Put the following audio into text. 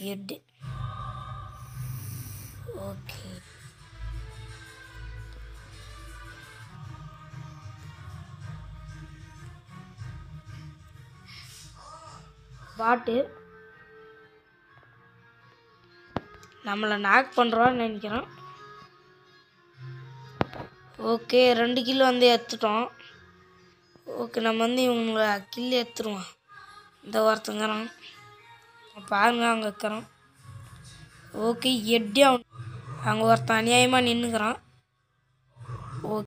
எட்டு ஓகே பாட்டு நம்மளை நாக் பண்ணுறான்னு நினைக்கிறோம் ஓகே ரெண்டு கிலோ வந்து எடுத்துட்டோம் ஓகே நம்ம வந்து இவங்களை கில்லு எடுத்துருவோம் இந்த ஒருத்தங்கிறோம் பாருங்க அங்கே இருக்கிறோம் ஓகே எட்டி அவன் அங்கே ஒருத்தன் அநியாயமாக நின்றுக்கிறான் ஓகே